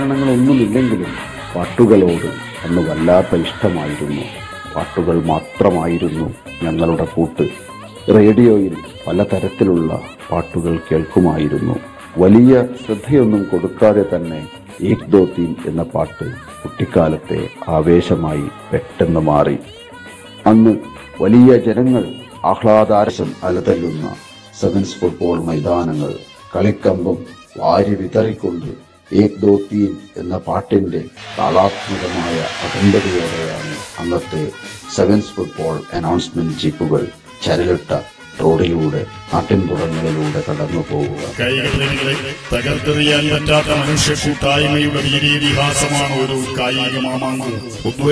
കാരണങ്ങളൊന്നുമില്ലെങ്കിലും പാട്ടുകളോട് അന്ന് വല്ലാത്ത ഇഷ്ടമായിരുന്നു പാട്ടുകൾ മാത്രമായിരുന്നു ഞങ്ങളുടെ കൂട്ട് റേഡിയോയിൽ പലതരത്തിലുള്ള പാട്ടുകൾ കേൾക്കുമായിരുന്നു വലിയ ശ്രദ്ധയൊന്നും കൊടുക്കാതെ തന്നെ ഏക് ദോ തീൻ എന്ന പാട്ട് കുട്ടിക്കാലത്തെ ആവേശമായി പെട്ടെന്ന് മാറി അന്ന് വലിയ ജനങ്ങൾ ആഹ്ലാദാരസം അലതല്ലുന്ന സെവൻസ് ഫുട്ബോൾ മൈതാനങ്ങൾ കളിക്കമ്പം വാരി വിതറിക്കൊണ്ട് ഏക് ദോ തീൻ എന്ന പാട്ടിന്റെ താളാത്മകമായ അകമ്പടിയോടെയാണ് അന്നത്തെ സെവൻസ് ഫുട്ബോൾ അനൗൺസ്മെന്റ് ജീപ്പുകൾ ചരലിട്ട റോഡിലൂടെ നാട്ടിൻപുറങ്ങളിലൂടെ കടന്നു പോവുക കൈകളികളെ തകർത്തെറിയാൻ പറ്റാത്ത മനുഷ്യ കൂട്ടായ്മയുടെ വീരീതിഹാസമാണ് ഒരു കായിക മാമാങ്കം